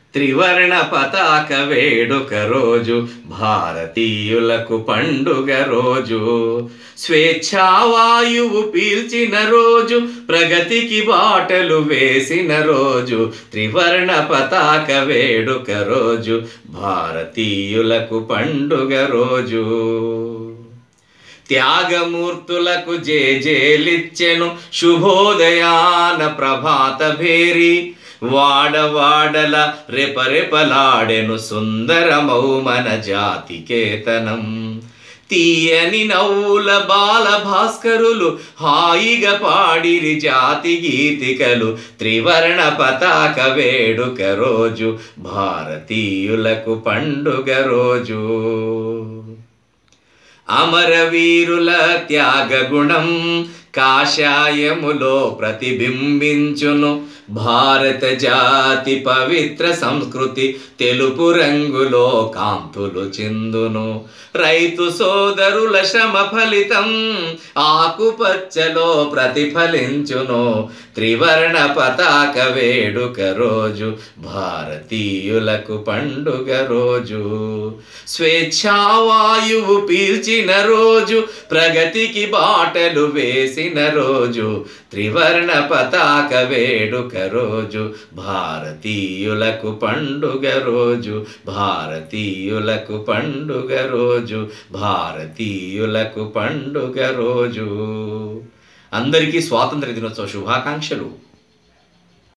త్రివర్ణ పతాక వేడుక రోజు భారతీయులకు పండుగ రోజు స్వేచ్ఛావాయువు పీల్చిన రోజు ప్రగతికి బాటలు వేసిన రోజు త్రివర్ణ పతాక వేడుక రోజు భారతీయులకు పండుగ రోజు త్యాగమూర్తులకు జేజేలిచ్చెను శుభోదయాన ప్రభాత భేరి వాడవాడల రెపరెపలాడెను సుందరమౌ మన జాతికేతనం తీయని నవ్వుల బాల భాస్కరులు హాయిగా పాడిరి జాతి గీతికలు త్రివర్ణ పతాక వేడుక రోజు భారతీయులకు పండుగ రోజు అమరవీరుల త్యాగ గుణం కాషాయములో ప్రతిబింబించును భారత జాతి పవిత్ర సంస్కృతి తెలుపు రంగులో కాంతులు చిందును రైతు సోదరుల శ్రమ ఫలితం ఆకుపచ్చలో ప్రతిఫలించును త్రివర్ణ పతాక వేడుక రోజు భారతీయులకు పండుగ రోజు స్వేచ్ఛావాయువు పీల్చిన రోజు ప్రగతికి బాటలు వేసిన రోజు త్రివర్ణ పతాక వేడుక రోజు భారతీయులకు పండుగ రోజు భారతీయులకు పండుగ రోజు భారతీయులకు పండుగ రోజు అందరికీ స్వాతంత్ర దినోత్సవ శుభాకాంక్షలు